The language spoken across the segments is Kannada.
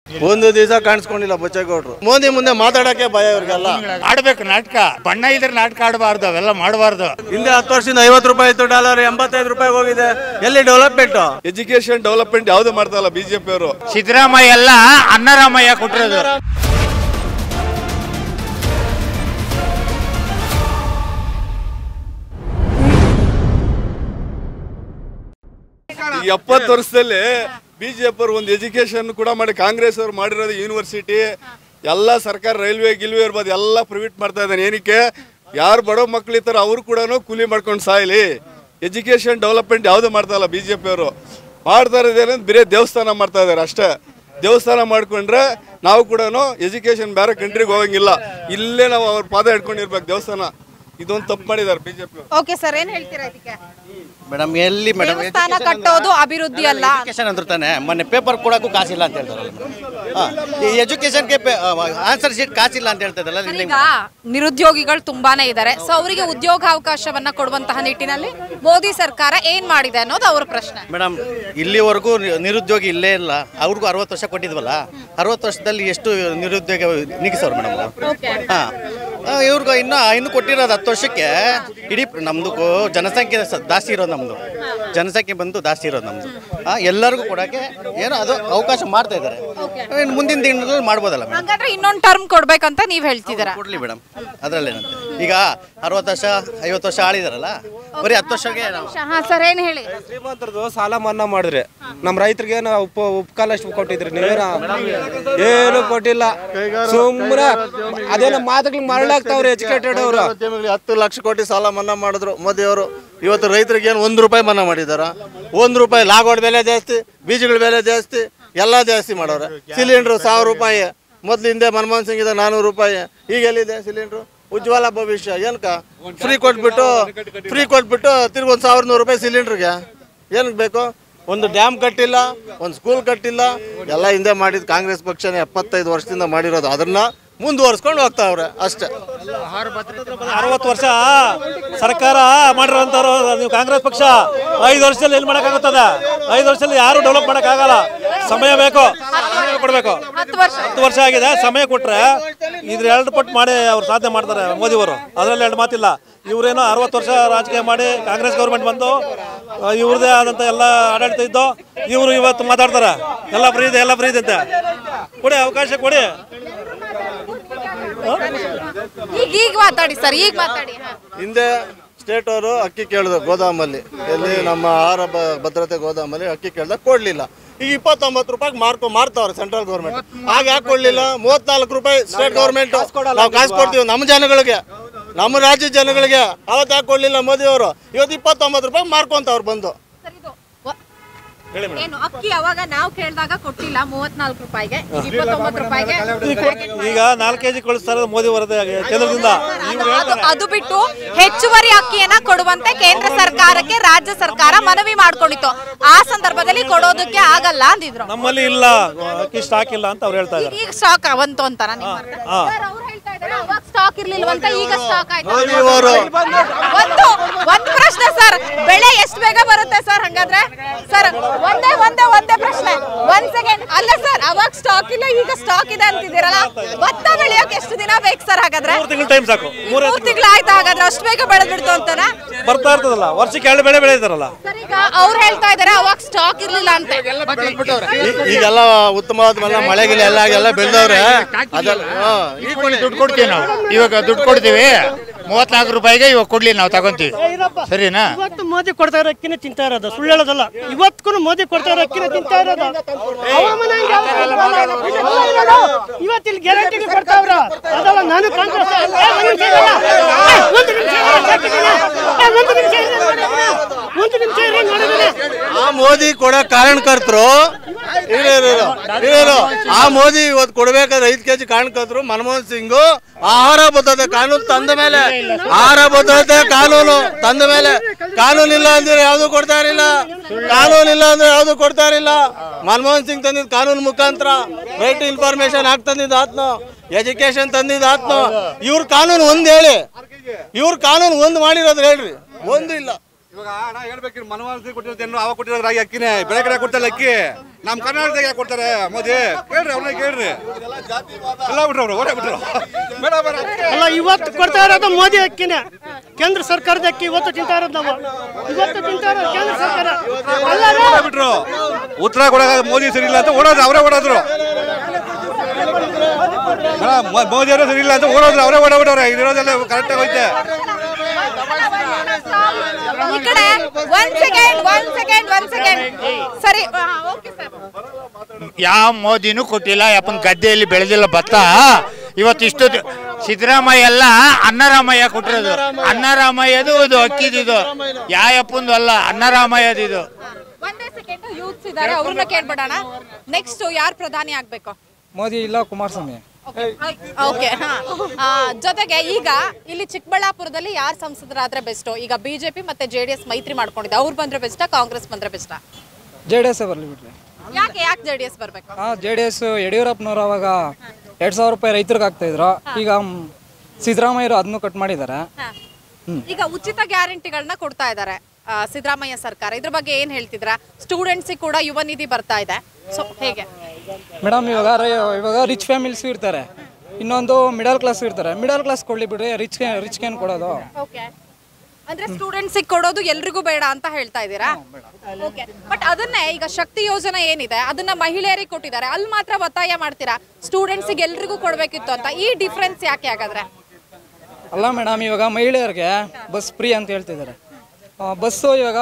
ಒಂದು ದಿವಸ ಕಾಣಿಸ್ಕೊಂಡಿಲ್ಲ ಬಚ್ಚೇಗೌಡರು ಮೋದಿ ಮುಂದೆ ಮಾತಾಡಕ್ಕೆ ಭಯ ಇವ್ರಿಗೆಲ್ಲ ಆಡ್ಬೇಕು ನಾಟಕ ಬಣ್ಣ ಇದ್ರೆ ನಾಟಕ ಆಡಬಾರ್ದು ಅವೆಲ್ಲ ಮಾಡಬಾರ್ದು ಹಿಂದೆ ಹತ್ತು ವರ್ಷದಿಂದ ಐವತ್ತು ರೂಪಾಯಿ ಇತ್ತು ಡಾಲರ್ ಎಂಬತ್ತೈದು ರೂಪಾಯಿ ಹೋಗಿದೆ ಎಲ್ಲಿ ಡೆವಲಪ್ಮೆಂಟ್ ಎಜುಕೇಶನ್ ಡೆವಲಪ್ಮೆಂಟ್ ಯಾವ್ದು ಮಾಡ್ತಾ ಇಲ್ಲ ಬಿಜೆಪಿ ಅವರು ಸಿದ್ದರಾಮಯ್ಯ ಎಲ್ಲ ಅನ್ನರಾಮಯ್ಯ ಕೊಟ್ಟಿರೋದು ಈ ಎಪ್ಪತ್ತು ವರ್ಷದಲ್ಲಿ ಬಿಜೆಪಿ ಅವರು ಒಂದು ಎಜುಕೇಶನ್ ಕೂಡ ಮಾಡಿ ಕಾಂಗ್ರೆಸ್ ಅವ್ರು ಮಾಡಿರೋದು ಯೂನಿವರ್ಸಿಟಿ ಎಲ್ಲ ಸರ್ಕಾರ ರೈಲ್ವೆ ಗಿಲ್ವೆ ಇರ್ಬೋದು ಎಲ್ಲ ಪ್ರೈವೇಟ್ ಮಾಡ್ತಾ ಇದ್ದಾನೆ ಏನಕ್ಕೆ ಯಾರು ಬಡವ ಮಕ್ಳು ಇರ್ತಾರೋ ಅವ್ರು ಕೂಡ ಕೂಲಿ ಮಾಡ್ಕೊಂಡು ಸಾಯ್ಲಿ ಎಜುಕೇಶನ್ ಡೆವಲಪ್ಮೆಂಟ್ ಯಾವುದು ಮಾಡ್ತಾ ಇಲ್ಲ ಬಿಜೆಪಿ ಅವರು ಮಾಡ್ತಾ ಇರೋದೇನಂದ್ರೆ ಬರೀ ದೇವಸ್ಥಾನ ಮಾಡ್ತಾ ಇದ್ದಾರೆ ಅಷ್ಟೇ ದೇವಸ್ಥಾನ ಮಾಡ್ಕೊಂಡ್ರೆ ನಾವು ಕೂಡ ಎಜುಕೇಶನ್ ಬೇರೆ ಕಂಟ್ರಿಗೆ ಹೋಗಂಗಿಲ್ಲ ಇಲ್ಲೇ ನಾವು ಅವ್ರ ಪಾದ ಹಿಡ್ಕೊಂಡಿರ್ಬೇಕು ದೇವಸ್ಥಾನ ಇದೊಂದು ತಪ್ಪು ಮಾಡಿದ್ದಾರೆ ಬಿಜೆಪಿ ಓಕೆ ಸರ್ ಏನ್ ಹೇಳ್ತೀರಾ ಇದಕ್ಕೆ ಮೇಡಮ್ ಎಲ್ಲಿ ಮೇಡಮ್ ದೇವಸ್ಥಾನ ಕಟ್ಟೋದು ಅಭಿವೃದ್ಧಿ ಅಲ್ಲ ಎಜುಕೇಶನ್ ಅಂದ್ರೆ ತಾನೆ ಮೊನ್ನೆ ಪೇಪರ್ ಕೊಡೋಕ್ಕೂ ಕಾಸಿಲ್ಲ ಅಂತ ಹೇಳ್ತಾರಲ್ಲ ಹಾಂ ಈ ಎಜುಕೇಶನ್ಗೆ ಆನ್ಸರ್ ಶೀಟ್ ಕಾಸಿಲ್ಲ ಅಂತ ಹೇಳ್ತಾ ಇದ್ದಲ್ಲ ಸರ್, ಈಗ ನಿರುದ್ಯೋಗಿಗಳು ತುಂಬಾನೇ ಇದ್ದಾರೆ ಸೊ ಅವರಿಗೆ ಉದ್ಯೋಗಾವಕಾಶವನ್ನ ಕೊಡುವಂತಹ ನಿಟ್ಟಿನಲ್ಲಿ ಮೋದಿ ಸರ್ಕಾರ ಏನ್ ಮಾಡಿದೆ ಅನ್ನೋದು ಅವ್ರ ಪ್ರಶ್ನೆ ಮೇಡಮ್ ಇಲ್ಲಿವರೆಗೂ ನಿ- ನಿರುದ್ಯೋಗಿ ಇಲ್ಲೇ ಇಲ್ಲ ಅವ್ರಿಗೂ ಅರವತ್ತು ವರ್ಷ ಕೊಟ್ಟಿದ್ವಲ್ಲ ಅರವತ್ತು ವರ್ಷದಲ್ಲಿ ಎಷ್ಟು ನಿರುದ್ಯೋಗ ನಿಗಿಸೋರು ಮೇಡಮ್ ಹಾಂ ಇವ್ರಿಗೂ ಇನ್ನು ಇನ್ನು ಕೊಟ್ಟಿರೋದು ಹತ್ತು ವರ್ಷಕ್ಕೆ ಇಡೀ ನಮ್ಮದು ಜನಸಂಖ್ಯೆ ಸ- ಜಾಸ್ತಿ ಇರೋದು ನಮ್ಮದು ಜನಸಂಖ್ಯೆ ಬಂದು ಜಾಸ್ತಿ ಇರೋದು ನಮ್ಮದು ಎಲ್ಲರಿಗೂ ಕೊಡೋಕ್ಕೆ ಏನೋ ಅದು ಅವಕಾಶ ಮಾಡ್ತಾ ಇದ್ದಾರೆ ಇನ್ನು ಮುಂದಿನ ದಿನಗಳಲ್ಲಿ ಮಾಡ್ಬೋದಲ್ಲ ಮೇಡಮ್ ಹಂಗಾದ್ರೆ ಇನ್ನೊಂದು ಟರ್ಮ್ ಕೊಡ್ಬೇಕಂತ ನೀವ್ ಹೇಳ್ತಿದ್ದೀರಾ ಕೊಡ್ಲಿ ಮೇಡಮ್ ಅದ್ರಲ್ಲೇನಂತೆ ಈಗ ಅರವತ್ತು ವರ್ಷ ಐವತ್ತು ವರ್ಷ ಆಳಿದಾರಲ್ಲ ಬರೀ ಹತ್ತು ವರ್ಷಕ್ಕೆ ನಾವು ಹಾ ಸರ್ ಏನ್ ಹೇಳಿ ಶ್ರೀಮಂತರದು ಸಾಲ ಮನ್ನಾ ಮಾಡಿದ್ರೆ ನಮ್ಮ ರೈತರಿಗೆ ಏನು ಉಪ ಉಪಕಾಲ ಎಷ್ಟು ಕೊಟ್ಟಿದ್ರಿ ನೀವೇನ ಏನು ಕೊಟ್ಟಿಲ್ಲ ಸುಮ್ಮನೆ ಅದೇನೋ ಮಾತುಗಳು ಮರಳಾಗ್ತಾವ್ರಿ ಎಜುಕೇಟೆಡ್ ಅವರು ಉದ್ಯಮಿಗಳಿಗೆ ಹತ್ತು ಲಕ್ಷ ಕೋಟಿ ಸಾಲ ಮನ್ನಾ ಮಾಡಿದ್ರು ಮೋದಿ ಅವರು ಇವತ್ತು ರೈತರಿಗೆ ಏನು ಒಂದು ರೂಪಾಯಿ ಮನ್ನಾ ಮಾಡಿದಾರ ಒಂದು ರೂಪಾಯಿ ಲಾಗೋಡ್ ಬೆಲೆ ಜಾಸ್ತಿ ಬೀಜಗಳ ಬೆಲೆ ಜಾಸ್ತಿ ಎಲ್ಲ ಜಾಸ್ತಿ ಮಾಡವ್ರೆ ಸಿಲಿಂಡ್ರು ಸಾವಿರ ರೂಪಾಯಿ ಮೊದ್ಲು ಹಿಂದೆ ಮನಮೋಹನ್ ಸಿಂಗ್ ಇದೆ ನಾನೂರು ರೂಪಾಯಿ ಈಗ ಎಲ್ಲಿದೆ ಸಿಲಿಂಡ್ರು ಉಜ್ವಲ ಭವಿಷ್ಯ ಏನಕ್ಕ ಫ್ರೀ ಕೊಟ್ಬಿಟ್ಟು ಫ್ರೀ ಕೊಟ್ಬಿಟ್ಟು ತಿರ್ಗಿ ಒಂದು ಸಾವಿರದ ನೂರು ರೂಪಾಯಿ ಸಿಲಿಂಡ್ರಿಗೆ ಏನಕ್ಕೆ ಬೇಕು ಒಂದು ಡ್ಯಾಮ್ ಕಟ್ಟಿಲ್ಲ ಒಂದು ಸ್ಕೂಲ್ ಕಟ್ಟಿಲ್ಲ ಎಲ್ಲ ಹಿಂದೆ ಮಾಡಿದ ಕಾಂಗ್ರೆಸ್ ಪಕ್ಷನೇ ಎಪ್ಪತ್ತೈದು ವರ್ಷದಿಂದ ಮಾಡಿರೋದು ಅದನ್ನ ಮುಂದುವರ್ಸ್ಕೊಂಡು ಹೋಗ್ತಾವ್ರೆ ಅಷ್ಟೇ ಅರವತ್ತು ವರ್ಷ ಸರ್ಕಾರ ಮಾಡಿರೋಂಥವ್ರು ನೀವು ಕಾಂಗ್ರೆಸ್ ಪಕ್ಷ ಐದು ವರ್ಷದಲ್ಲಿ ಏನು ಮಾಡೋಕ್ಕಾಗುತ್ತದೆ ಐದು ವರ್ಷದಲ್ಲಿ ಯಾರು ಡೆವಲಪ್ ಮಾಡೋಕ್ಕಾಗಲ್ಲ ಸಮಯ ಬೇಕು ಸಮಯ ಕೊಡಬೇಕು ಹತ್ತು ವರ್ಷ ಹತ್ತು ವರ್ಷ ಆಗಿದೆ ಸಮಯ ಕೊಟ್ಟರೆ ಇದ್ರ ಎರಡು ಪಟ್ಟು ಮಾಡಿ ಅವ್ರು ಸಾಧನೆ ಮಾಡ್ತಾರೆ ಮೋದಿಯವರು ಅದರಲ್ಲಿ ಎರಡು ಮಾತಿಲ್ಲ ಇವರೇನೋ ಅರವತ್ತು ವರ್ಷ ರಾಜಕೀಯ ಮಾಡಿ ಕಾಂಗ್ರೆಸ್ ಗೌರ್ಮೆಂಟ್ ಬಂದು ಆ, ಇವ್ರದ್ದೇ ಆದಂಥ ಎಲ್ಲ ಆಡಳಿತ ಇದ್ದು ಇವರು ಇವತ್ತು ಮಾತಾಡ್ತಾರೆ ಎಲ್ಲ ಫ್ರೀ ಇದೆ ಎಲ್ಲ ಫ್ರೀ ಇದೆ ಅಂತ ಕೊಡಿ ಅವಕಾಶ ಕೊಡಿ ಈಗ ಈಗ ಮಾತಾಡಿ ಸರ್ ಈಗ ಮಾತಾಡಿ ಹಾ. ಹಿಂದೆ ಸ್ಟೇಟ್ ಅವರು ಅಕ್ಕಿ ಕೇಳಿದ್ರು ಗೋದಾಮಲ್ಲಿ ಎಲ್ಲಿ ನಮ್ಮ ಆಹಾರ ಬ- ಭದ್ರತೆ ಗೋದಾಮಲ್ಲಿ ಅಕ್ಕಿ ಕೇಳಿದಾಗ ಕೊಡ್ಲಿಲ್ಲ ಈಗ ಇಪ್ಪತ್ತೊಂಬತ್ತು ರೂಪಾಯಿ ಮಾರ್ಕೊ ಮಾರ್ತಾವ್ರೆ ಸೆಂಟ್ರಲ್ ಗೌರ್ಮೆಂಟ್ ಆಗ ಯಾಕೆ ಕೊಡ್ಲಿಲ್ಲ ಮೂವತ್ನಾಲ್ಕು ರೂಪಾಯಿ ಸ್ಟೇಟ್ ಗೌರ್ಮೆಂಟ್ ನಾವು ಕಾಸು ಕೊಡ್ತೀವಿ ನಮ್ಮ ಜನಗಳಿಗೆ ನಮ್ಮ ರಾಜ್ಯದ ಜನಗಳಿಗೆ ಅವತ್ತು ಯಾಕೆ ಕೊಡ್ಲಿಲ್ಲ ಮೋದಿ ಅವರು ಇವತ್ತು ಇಪ್ಪತ್ತೊಂಬತ್ತು ರೂಪಾಯಿ ಮಾರ್ಕೊಂತವ್ರು ಬಂದು ಸರ್, ಇದು ವ- ಏನು ಅಕ್ಕಿ ಅವಾಗ ನಾವು ಕೇಳಿದಾಗ ಕೊಟ್ಟಿಲ್ಲ ಮೂವತ್ನಾಲ್ಕು ರೂಪಾಯಿಗೆ ಈಗ ಇಪ್ಪತ್ತೊಂಬತ್ತು ರೂಪಾಯಿಗೆ ಈಗ ನಾಲ್ಕು ಕೆಜಿ ಕಳಿಸ್ತಾರೆ ಮೋದಿ ವರದಿ ಕೇಂದ್ರದಿಂದ ಇವ್ರು ಅದು ಅದು ಬಿಟ್ಟು ಹೆಚ್ಚುವರಿ ಅಕ್ಕಿಯನ್ನ ಕೊಡುವಂತೆ ಕೇಂದ್ರ ಸರ್ಕಾರಕ್ಕೆ ರಾಜ್ಯ ಸರ್ಕಾರ ಮನವಿ ಮಾಡ್ಕೊಂಡಿತ್ತು ಆ ಸಂದರ್ಭದಲ್ಲಿ ಕೊಡೋದಕ್ಕೆ ಆಗಲ್ಲ ಅಂದಿದ್ರು ನಮ್ಮಲ್ಲಿ ಇಲ್ಲ ಅಕ್ಕಿ ಸ್ಟಾಕ್ ಇಲ್ಲ ಅಂತ ಅವ್ರು ಹೇಳ್ತಾ ಈಗ ಇದ್ದಾರೆ ಈಗ ಸ್ಟಾಕ್ ಅವಂತು ಅಂತಾರ ನಿಮ್ಮ ಅರ್ಥ? ಹಾ. ಸರ್, ಅವ್ರು ಹೇಳ್ತಾ ಇದ್ದಾರೆ, ಅವಾಗ ಸ್ಟಾಕ್ ಇರ್ಲಿಲ್ವಂತ ಈಗ ಸ್ಟಾಕ್ ಆಯ್ತು ಮೋದಿ ಅವರು ಒಂದು ಒಂದ್ ಪ್ರಶ್ನೆ ಸರ್ ಬೆಳೆ ಎಷ್ಟು ಬೇಗ ಬರುತ್ತೆ ಸರ್ ಹಂಗಾದ್ರೆ ಸರ್ ಒಂದೇ ಒಂದೇ ಒಂದೇ ಪ್ರಶ್ನೆ ಒಂದ್ ಸೆಕೆಂಡ್ ಅಲ್ಲ ಸರ್ ಅವಾಗ ಸ್ಟಾಕ್ ಇಲ್ಲ ಈಗ ಸ್ಟಾಕ್ ಇದೆ ಅಂತಿದ್ದೀರಲ್ಲ ಭತ್ತ ಬೆಳೆಯೋಕೆ ಎಷ್ಟು ದಿನ ಬೇಕು ಸರ್ ಹಾಗಾದ್ರೆ ಮೂರು ತಿಂಗಳು ಟೈಮ್ ಸಾಕು ಮೂರೇ ಮೂರ್ ತಿಂಗಳು ಆಯ್ತು ಹಾಗಾದ್ರೆ ಅಷ್ಟು ಬೇಗ ಬೆಳೆದ್ಬಿಡ್ತು ಅಂತಾನ ಬರ್ತಾ ಇರ್ತದಲ್ಲ ವರ್ಷಕ್ಕೆ ಎರಡು ಬೆಳೆ ಬೆಳೀತಾರಲ್ಲ ಸರ್ ಈಗ ಅವ್ರು ಹೇಳ್ತಾ ಇದಾರೆ ಅವಾಗ ಸ್ಟಾಕ್ ಇರ್ಲಿಲ್ಲ ಅಂತ ಈ- ಈಗೆಲ್ಲ ಉತ್ತಮವಾದ ಮಳೆ ಮಳೆಗಿಲ್ಲ ಎಲ್ಲ ಎಲ್ಲ ಬೆಳೆದವ್ರೆ ಅದೆಲ್ಲ ಹಾ, ಈಗ ದುಡ್ಡು ಕೊಡ್ತೀವಿ ನಾವು ಇವಾಗ ದುಡ್ಡು ಕೊಡ್ತೀವಿ ಮೂವತ್ನಾಲ್ಕು ರೂಪಾಯಿಗೆ ಇವಾಗ ಕೊಡ್ಲಿ ನಾವು ತಗೊಂತೀವಿ ಸರಿನಾ ಇವತ್ತು ಮೋದಿ ಕೊಡ್ತಾ ಇರೋ ಅಕ್ಕಿನ ತಿಂತಾ ಇರೋದು ಸುಳ್ಳು ಹೇಳೋದಲ್ಲ ಇವತ್ತು ಮೋದಿ ಕೊಡ್ತಾ ಇರೋ ಅಕ್ಕಿನ ತಿಂತಾ ಇರೋದು ಹವಾಮಾನ ಹೆಂಗೆ ಯಾವ್ದು? ಇವತ್ತು ಇಲ್ಲಿ ಗ್ಯಾರಂಟಿ ಕೊಡ್ತಾವ್ರ ಅದಲ್ಲ ನಾನು ಕಾಂಗ್ರೆಸ್ ಏ, ಒಂದ್ ನಿಮಿಷ ಇರಲ್ಲ. ಏ, ಒಂದು ನಿಮಿಷ ಇರಲ್ಲ, ಸಾಕಿದ್ದೀನ. ಏ, ಒಂದು ನಿಮಿಷ ಇರಲ್ಲ, ನೋಡಿದ್ದೀನ. ಒಂದು ನಿಮಿಷ ಇರಲ್ಲ, ನೋಡಿದ್ದೀನ. ಆ ಮೋದಿ ಕೊಡೋ ಕಾರಣಕರ್ತರು ಇರು, ಇರು, ಇರು. ಇರು, ಇರು. ಆ ಮೋದಿ ಇವತ್ತು ಕೊಡ್ಬೇಕಾದ್ರೆ ಐದು ಕೆಜಿ ಕಾರಣಕರ್ತರು ಮನಮೋಹನ್ ಸಿಂಗ್ ಆಹಾರ ಭದ್ರತೆ ಕಾನೂನು ತಂದ ಮೇಲೆ ಆಹಾರ ಭದ್ರತೆ ಕಾನೂನು ತಂದ ಮೇಲೆ ಕಾನೂನು ಇಲ್ಲ ಅಂದ್ರೆ ಯಾವುದು ಕೊಡ್ತಾ ಇರಲಿಲ್ಲ ಕಾನೂನು ಇಲ್ಲ ಅಂದ್ರೆ ಯಾವುದು ಕೊಡ್ತಾ ಇರಲಿಲ್ಲ ಮನಮೋಹನ್ ಸಿಂಗ್ ತಂದಿದ್ ಕಾನೂನು ಮುಖಾಂತರ ರೈಟ್ ಇನ್ಫಾರ್ಮೇಶನ್ ಹಾಕ್ ತಂದಿದ್ದು ಆತ್ನು ಎಜುಕೇಶನ್ ತಂದಿದ್ದು ಆತ್ನು ಇವ್ರ ಕಾನೂನು ಒಂದ್ ಹೇಳಿ ಇವ್ರ ಕಾನೂನು ಒಂದು ಮಾಡಿರೋದು ಹೇಳ್ರಿ ಒಂದು ಇಲ್ಲ ಇವಾಗ ನಾ ಹೇಳ್ಬೇಕಿರ್ ಮನಮೋಹನ್ ಕೊಟ್ಟಿರೋದು ಏನು ಅವಾಗ ಕೊಟ್ಟಿರೋದು ರಾಗಿ ಅಕ್ಕಿನೇ ಬೆಳೆ ಕಡೆ ಕೊಡ್ತಾರೆ ಅಕ್ಕಿ ನಮ್ಮ ಕರ್ನಾಟಕದಾಗ ಯಾಕೆ ಕೊಡ್ತಾರೆ ಮೋದಿ ಕೇಳ್ರಿ ಅವ್ರನ್ನ ಕೇಳ್ರಿ ಎಲ್ಲ ಬಿಟ್ರು ಅವ್ರು ಓಡೇ ಬಿಟ್ರು ಬೇಡ ಬೇಡ ಅಲ್ಲ ಇವತ್ತು ಕೊಡ್ತಾ ಇರೋದು ಮೋದಿ ಅಕ್ಕಿನೇ ಕೇಂದ್ರ ಸರ್ಕಾರದ ಅಕ್ಕಿ ಇವತ್ತು ತಿಂತಾ ಇರೋದು ನಾವು ಇವತ್ತು ತಿಂತಾ ಇರೋದು ಕೇಂದ್ರ ಸರ್ಕಾರ ಅಲ್ಲ ರೀ. ಓಡೇ ಬಿಟ್ರು ಉತ್ತರ ಕೊಡೋಕೆ ಮೋದಿ ಸರಿ ಇಲ್ಲ ಅಂತ ಓಡೋದು ಅವರೇ ಓಡೋದ್ರು ಮೇಡಮ್, ಮೋ- ಮೋದಿ ಅವರು ಸರಿ ಇಲ್ಲ ಅಂತ ಓಡೋದ್ರು ಅವರೇ ಓಡೋಬಿಟ್ಟವ್ರೆ ಇರೋದೆಲ್ಲ ಕರೆಕ್ಟಾಗಿ ಹೋಯ್ತೆ ಈ ಕಡೆ one second one second one second ಸರಿ ಓಕೆ ಸರ್ ಯಾವ ಮೋದಿನೂ ಕೊಟ್ಟಿಲ್ಲ ಯಪ್ಪನ ಗದ್ದೆಯಲ್ಲಿ ಬೆಳೆದಿಲ್ಲ ಭತ್ತ ಇವತ್ತು ಇಷ್ಟು ಸಿದ್ದರಾಮಯ್ಯ ಎಲ್ಲ ಅನ್ನರಾಮಯ್ಯ ಕೊಟ್ಟಿರೋದು ಅನ್ನರಾಮಯ್ಯದು ಇದು ಅಕ್ಕಿದಿದು ಯಾಯಪ್ಪಂದು ಅಲ್ಲ ಅನ್ನರಾಮಯ್ಯದು ಇದು ಒಂದೇ ಸೆಕೆಂಡ್ ಯೂತ್ಸ್ ಇದ್ದಾರೆ ಅವ್ರನ್ನ ಕೇಳ್ಬಿಡೋಣ ನೆಕ್ಸ್ಟ್ ಯಾರು ಪ್ರಧಾನಿ ಆಗ್ಬೇಕು ಮೋದಿ ಇಲ್ಲ ಕುಮಾರಸ್ವಾಮಿ ಓಕೆ ಜೊತೆಗೆ ಈಗ ಇಲ್ಲಿ ಚಿಕ್ಕಬಳ್ಳಾಪುರದಲ್ಲಿ ಯಾರು ಸಂಸದರಾದ್ರೆ ಬೆಸ್ಟ್ ಈಗ ಬಿಜೆಪಿ ಮತ್ತೆ ಜೆಡಿಎಸ್ ಮೈತ್ರಿ ಮಾಡ್ಕೊಂಡಿದೆ ಅವ್ರು ಬಂದ್ರೆ ಬೆಸ್ಟಾ ಕಾಂಗ್ರೆಸ್ ಬಂದ್ರೆ ಬೆಸ್ಟಾ ಜೆ ಡಿ ಎಸ್ ಬರಲಿ ಬಿಡ್ರಿ ಯಾಕೆ ಯಾಕೆ ಜೆಡಿಎಸ್ ಬರ್ಬೇಕು ಹಾಂ ಜೆ ಡಿ ಎಸ್ ಯಡಿಯೂರಪ್ಪನವ್ರು ಅವಾಗ ಎರಡು ಸಾವಿರ ರೂಪಾಯಿ ರೈತರಿಗೆ ಆಗ್ತಾ ಇದ್ರು ಈಗ ಮ್, ಸಿದ್ದರಾಮಯ್ಯರು ಅದನ್ನು ಕಟ್ ಮಾಡಿದ್ದಾರೆ ಹಾ. ಈಗ ಉಚಿತ ಗ್ಯಾರಂಟಿಗಳನ್ನ ಕೊಡ್ತಾ ಇದ್ದಾರೆ ಸಿದ್ದರಾಮಯ್ಯ ಸರ್ಕಾರ ಇದ್ರ ಬಗ್ಗೆ ಏನ್ ಹೇಳ್ತಿದ್ರ ಸ್ಟೂಡೆಂಟ್ಸಿಗೆ ಕೂಡ ಯುವ ನಿಧಿ ಬರ್ತಾ ಇದೆ ಸೊ ಹೇಗೆ ಮೇಡಮ್ ಇವಾಗ ರೈ- ಇವಾಗ ರಿಚ್ ಫ್ಯಾಮಿಲೀಸು ಇರ್ತಾರೆ ಇನ್ನೊಂದು ಮಿಡಲ್ ಕ್ಲಾಸ್ ಇರ್ತಾರೆ ಮಿಡಲ್ ಕ್ಲಾಸ್ ಕೊಡ್ಲಿ ಬಿಡ್ರಿ ರಿಚ್ ರಿಚ್ ಏನು ಕೊಡೋದು ಓಕೆ ಅಂದ್ರೆ ಸ್ಟೂಡೆಂಟ್ಸಿಗೆ ಕೊಡೋದು ಎಲ್ರಿಗೂ ಬೇಡ ಅಂತ ಹೇಳ್ತಾ ಇದ್ದೀರಾ ಓಕೆ ಬಟ್ ಅದನ್ನೇ ಈಗ ಶಕ್ತಿ ಯೋಜನೆ ಏನಿದೆ ಅದನ್ನ ಮಹಿಳೆಯರಿಗೆ ಕೊಟ್ಟಿದ್ದಾರೆ ಅಲ್ಲಿ ಮಾತ್ರ ಒತ್ತಾಯ ಮಾಡ್ತೀರಾ ಸ್ಟೂಡೆಂಟ್ಸಿಗೆ ಎಲ್ರಿಗೂ ಕೊಡ್ಬೇಕಿತ್ತು ಅಂತ ಈ ಡಿಫ್ರೆನ್ಸ್ ಯಾಕೆ ಹಾಗಾದ್ರೆ ಅಲ್ಲ ಮೇಡಮ್ ಇವಾಗ ಮಹಿಳೆಯರಿಗೆ ಬಸ್ ಫ್ರೀ ಅಂತ ಹೇಳ್ತಿದ್ದಾರೆ ಆ, ಬಸ್ಸು ಇವಾಗ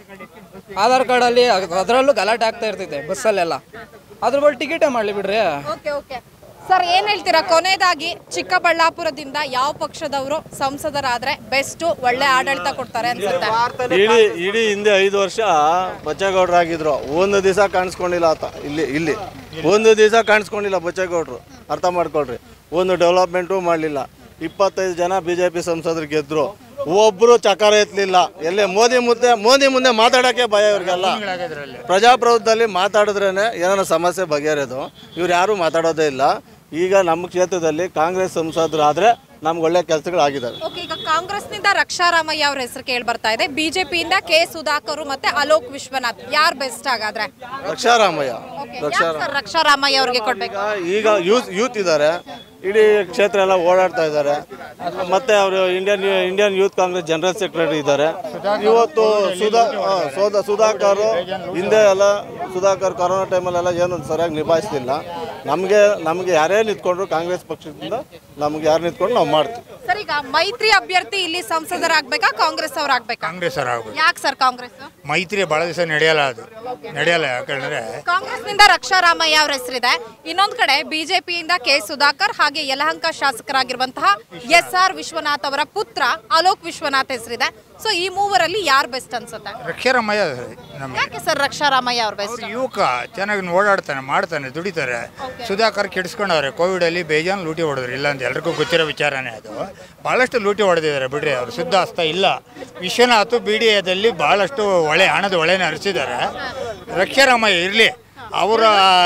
ಆಧಾರ್ ಕಾರ್ಡಲ್ಲಿ ಅದರಲ್ಲೂ ಗಲಾಟೆ ಆಗ್ತಾ ಇರ್ತೈತೆ ಬಸ್ಸಲ್ಲೆಲ್ಲ ಅದ್ರ ಬಳಿ ಟಿಕೆಟೇ ಮಾಡಲಿ ಬಿಡ್ರಿ ಓಕೆ ಓಕೆ ಸರ್ ಏನ್ ಹೇಳ್ತೀರಾ ಕೊನೆಯದಾಗಿ ಚಿಕ್ಕಬಳ್ಳಾಪುರದಿಂದ ಯಾವ ಪಕ್ಷದವರು ಸಂಸದರಾದ್ರೆ ಬೆಸ್ಟ್ ಒಳ್ಳೆ ಆಡಳಿತ ಕೊಡ್ತಾರೆ ಅನ್ಸುತ್ತೆ ಇಡೀ ಇಡೀ ಹಿಂದೆ ಐದು ವರ್ಷ ಬಚ್ಚೇಗೌಡರಾಗಿದ್ರು ಒಂದು ದಿವಸ ಕಾಣಿಸ್ಕೊಂಡಿಲ್ಲ ಆತ ಇಲ್ಲಿ ಇಲ್ಲಿ ಒಂದು ದಿವಸ ಕಾಣಿಸ್ಕೊಂಡಿಲ್ಲ ಬಚ್ಚೇಗೌಡರು ಅರ್ಥ ಮಾಡ್ಕೊಳ್ರಿ ಒಂದು ಡೆವಲಪ್ಮೆಂಟು ಮಾಡಲಿಲ್ಲ ಇಪ್ಪತ್ತೈದು ಜನ ಬಿ ಜೆ ಪಿ ಸಂಸದರು ಗೆದ್ರು ಒಬ್ಬರು ಚಕಾರ ಎತ್ತಲಿಲ್ಲ ಎಲ್ಲೇ ಮೋದಿ ಮುಂದೆ ಮೋದಿ ಮುಂದೆ ಮಾತಾಡೋಕ್ಕೆ ಭಯ ಇವ್ರಿಗೆಲ್ಲ ಪ್ರಜಾಪ್ರಭುತ್ವದಲ್ಲಿ ಮಾತಾಡಿದ್ರೇ ಏನಾರ ಸಮಸ್ಯೆ ಬಗೆಹರಿಯೋದು ಇವ್ರು ಯಾರೂ ಮಾತಾಡೋದೇ ಇಲ್ಲ ಈಗ ನಮ್ಮ ಕ್ಷೇತ್ರದಲ್ಲಿ ಕಾಂಗ್ರೆಸ್ ಸಂಸದರಾದರೆ ನಮ್ಗೆ ಒಳ್ಳೆ ಕೆಲಸಗಳಾಗಿದ್ದಾವೆ ಓಕೆ ಈಗ ಕಾಂಗ್ರೆಸ್ನಿಂದ ರಕ್ಷಾರಾಮಯ್ಯ ಅವ್ರ ಹೆಸರು ಕೇಳಿ ಬರ್ತಾ ಇದೆ ಬಿಜೆಪಿಯಿಂದ ಕೆ ಸುಧಾಕರ್ ಮತ್ತೆ ಅಲೋಕ್ ವಿಶ್ವನಾಥ್ ಯಾರು ಬೆಸ್ಟ್ ಹಾಗಾದ್ರೆ ರಕ್ಷಾರಾಮಯ್ಯ ಯಾಕ್ ಸರ್ ರಕ್ಷಾರಾಮಯ್ಯ ಅವ್ರಿಗೆ ಕೊಡ್ಬೇಕು ಈಗ ಯೂತ್ ಯೂತ್ ಇದ್ದಾರೆ ಇಡೀ ಕ್ಷೇತ್ರ ಎಲ್ಲ ಓಡಾಡ್ತಾ ಇದ್ದಾರೆ ಮತ್ತೆ ಅವರು Indian Indian youth Congress general secretary ಇದ್ದಾರೆ ಇವತ್ತು ಸುಧಾ ಆ, ಸೋದ ಸುಧಾಕರ್ ಹಿಂದೆ ಎಲ್ಲ ಸುಧಾಕರ್ ಕೊರೋನಾ ಟೈಮಲ್ಲೆಲ್ಲ ಏನು ಸರಿಯಾಗಿ ನಿಭಾಯಿಸ್ತಿಲ್ಲ ನಮಗೆ ನಮಗೆ ಯಾರೇ ನಿಂತ್ಕೊಂಡ್ರು ಕಾಂಗ್ರೆಸ್ ಪಕ್ಷದಿಂದ ನಮ್ಗೆ ಯಾರು ನಿಂತ್ಕೊಂಡು ನಾವು ಮಾಡ್ತೀವಿ ಸರ್ ಈಗ ಮೈತ್ರಿ ಅಭ್ಯರ್ಥಿ ಇಲ್ಲಿ ಸಂಸದರಾಗ್ಬೇಕಾ ಕಾಂಗ್ರೆಸ್ ಅವ್ರು ಆಗ್ಬೇಕಾ ಕಾಂಗ್ರೆಸ್ ಅವ್ರು ಆಗ್ಬೇಕು ಯಾಕೆ ಸರ್ ಕಾಂಗ್ರೆಸ್ ಮೈತ್ರಿ ಭಾಳ ದಿವಸ ನಡೆಯಲ್ಲ ಅದು ನಡೆಯಲ್ಲ ಯಾಕಂದ್ರೆ ಕಾಂಗ್ರೆಸ್ನಿಂದ ರಕ್ಷಾರಾಮಯ್ಯ ಅವ್ರ ಹೆಸರಿದೆ ಇನ್ನೊಂದ್ ಕಡೆ ಬಿಜೆಪಿಯಿಂದ ಕೆ ಸುಧಾಕರ್ ಹಾಗೆ ಯಲಹಂಕ ಶಾಸಕರಾಗಿರುವಂತಹ ಎಸ್ ಆರ್ ವಿಶ್ವನಾಥ್ ಅವರ ಪುತ್ರ ಅಲೋಕ್ ವಿಶ್ವನಾಥ್ ಹೆಸರಿದೆ ಸೊ ಈ ಮೂವರಲ್ಲಿ ಯಾರು ಬೆಸ್ಟ್ ಅನ್ಸುತ್ತೆ ರಕ್ಷಾರಾಮಯ್ಯ ನಮ್ಮ ಯಾಕೆ ಸರ್ ರಕ್ಷಾರಾಮಯ್ಯ ಅವ್ರ ಬೆಸ್ಟ್ ಯುವಕ ಚೆನ್ನಾಗಿ ಓಡಾಡ್ತಾನೆ ಮಾಡ್ತಾನೆ ದುಡಿತಾರೆ ಸುಧಾಕರ್ ಕೆಡಿಸ್ಕೊಂಡವ್ರೆ ಕೋವಿಡಲ್ಲಿ ಬೇಜಾನ್ ಲೂಟಿ ಹೊಡೆದ್ರು ಇಲ್ಲ ಅಂತ ಎಲ್ರಿಗೂ ಗೊತ್ತಿರೋ ವಿಚಾರನೇ ಅದು ಭಾಳಷ್ಟು ಲೂಟಿ ಹೊಡೆದಿದ್ದಾರೆ ಬಿಡ್ರಿ ಅವರು ಶುದ್ಧ ಹಸ್ತ ಇಲ್ಲ ವಿಶ್ವನಾಥ್ ಬಿ ಡಿ ಎದಲ್ಲಿ ಭಾಳಷ್ಟು ಒಳೆ ಹಣದ ಒಳೆನ ಹರಿಸಿದ್ದಾರೆ ರಕ್ಷಾರಾಮಯ್ಯ ಇರಲಿ ಅವರ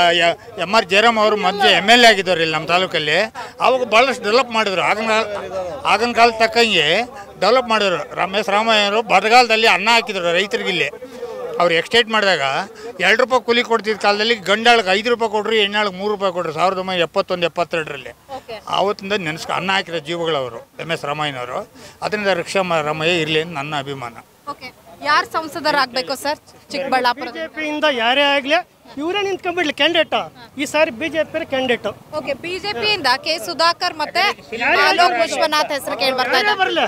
ಎಮ್ ಆರ್ ಜಯರಾಮ್ ಅವರು ಮೊದಲು ಎಮ್ ಎಲ್ ಎ ಆಗಿದ್ದಾರೆ ಇಲ್ಲಿ ನಮ್ಮ ತಾಲೂಕಲ್ಲಿ ಅವಾಗ ಭಾಳಷ್ಟು ಡೆವಲಪ್ ಮಾಡಿದ್ರು ಆಗಿನ ಆಗಿನ ಕಾಲ ತಕ್ಕಂಗೆ ಡೆವಲಪ್ ಮಾಡಿದ್ರು ರಮೇಶ್ ರಾಮಯ್ಯವರು ಬರಗಾಲದಲ್ಲಿ ಅನ್ನ ಹಾಕಿದ್ರು ರೈತರಿಗಿಲ್ಲಿ ಅವ್ರು ಎಕ್ಸ್ಟೇಟ್ ಮಾಡಿದಾಗ ಎರಡು ರೂಪಾಯಿ ಕೂಲಿ ಕೊಡ್ತಿದ್ದ ಕಾಲದಲ್ಲಿ ಗಂಡಾಳಿಗೆ ಐದು ರೂಪಾಯಿ ಕೊಡ್ರಿ ಹೆಣ್ಣಾಳಿಗೆ ಮೂರು ರೂಪಾಯಿ ಕೊಡ್ರಿ ಸಾವಿರದ ಒಂಬೈನೂರ ಎಪ್ಪತ್ತೊಂದು ಎಪ್ಪತ್ತೆರಡರಲ್ಲಿ ಆವತ್ತಿಂದ ನೆನೆಸ್ಕೊ ಅನ್ನ ಹಾಕಿದ ಜೀವಗಳವರು ಎಮ್ ಎಸ್ ರಾಮಯ್ಯನವರು ಅದರಿಂದ ರಕ್ಷಾ ಮ- ರಾಮಯ್ಯ ಇರಲಿ ಅಂತ ನನ್ನ ಅಭಿಮಾನ ಓಕೆ ಯಾರು ಸಂಸದರಾಗಬೇಕು ಸರ್ ಚಿಕ್ಕಬಳ್ಳಾಪುರ ಬಿಜೆಪಿಯಿಂದ ಯಾರೇ ಆಗಲಿ ಇವರೇ ನಿಂತ್ಕೊಂಡ್ಬಿಡ್ಲಿ ಕ್ಯಾಂಡಿಡೇಟ್ ಈ ಸಾರಿ ಬಿಜೆಪಿ ಕ್ಯಾಂಡಿಡೇಟ್ ಓಕೆ ಬಿಜೆಪಿಯಿಂದ ಕೆ ಸುಧಾಕರ್ ಮತ್ತೆ ಅಲೋಕ್ ವಿಶ್ವನಾಥ್ ಹೆಸರು ಕೇಳಿ ಬರ್ತಾ ಇದೆ ಬರಲಿ